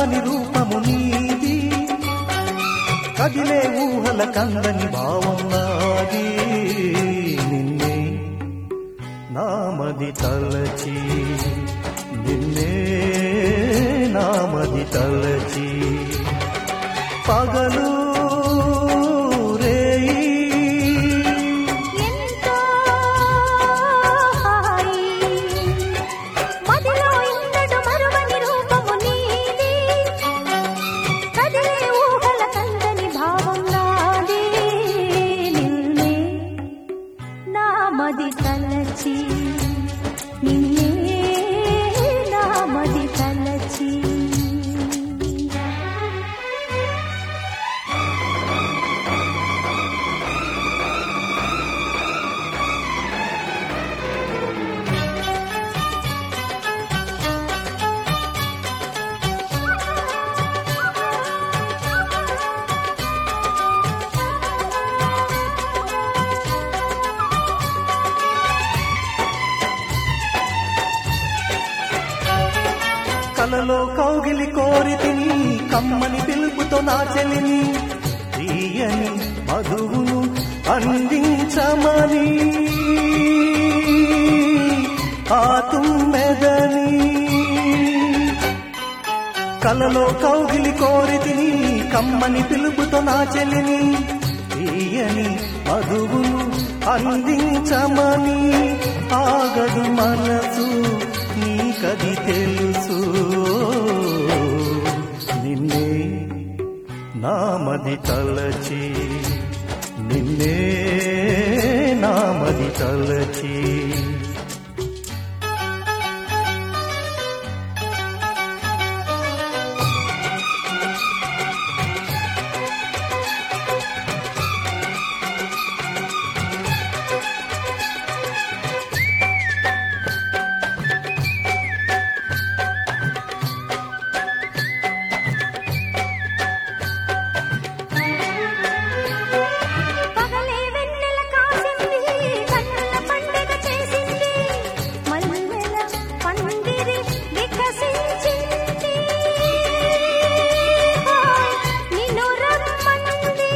మరువని రూపము నీది కదిలే ఊహల కందని భావం నాది నిన్నే నామది తలచి నిన్నే నామది తలచి పగలు రేయి ఎంతో హాయి మదిలో ఇంతటి మరువని రూపము నీది కదిలే ఊహల కందని భావం నాది నిన్నే నా మది తలచి నిన్నే నా మది తలచి కలలో కౌగిలి కోరి తిని కమ్మని పిలుపుతో నా చెలిని తీయని మధువును అందించమని ఆ తుమ్మెదని కలలో కౌగిలి కోరి తిని కమ్మని పిలుపుతో నా చెలిని తీయని మధువును అందించమని ఆగదు మనసు నీకది తెలుసు నిన్నే నామది తలచి నిన్నే నామది తలచి పగలే వెన్నెల కాసింది కన్నుల పండుగ చేసింది మల్లెల పందిరి వికసించింది హాయ్ నిన్ను రమ్మంది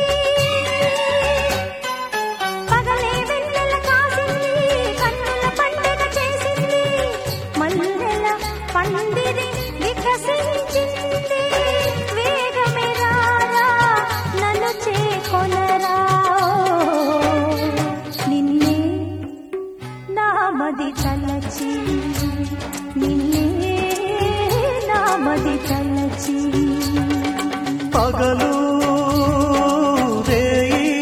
పగలే వెన్నెల కాసింది కన్నుల పండుగ చేసింది మల్లెల పందిరి వికసించింది వేగమే రారా నన్ను చేకొనరా నిన్నే నామది తలచి నిన్నే నామది తలచి పగలు రేయి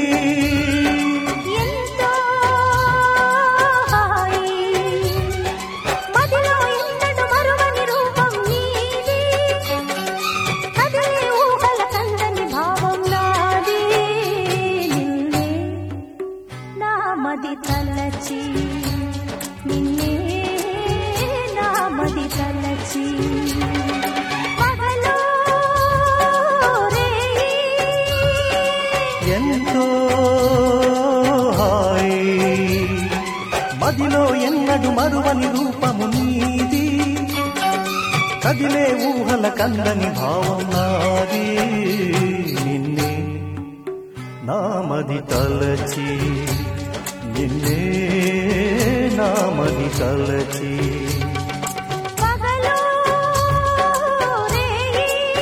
ఎంతో హాయి మదిలో ఇంతటి మరువని రూపం నీది కదిలే ఊహల కందని భావం నాది నిన్నే నా మది తలచి నిన్నే నా మది తలచి పగలు రేయి ఎంతో హాయి మదిలో ఎన్నడు మరువని రూపము నీది కదిలే ఊహల కందని భావం నాది నిన్నే నామది తలచి నిన్నే నామది తలచి పగలు రేయి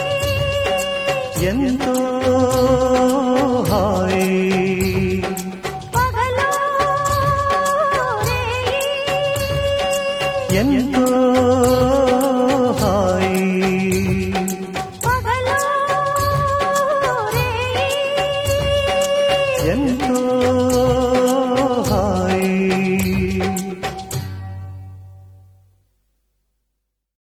ఎంతో హాయి పగలు రేయి ఎంతో హాయి పగలు రేయి ఎంతో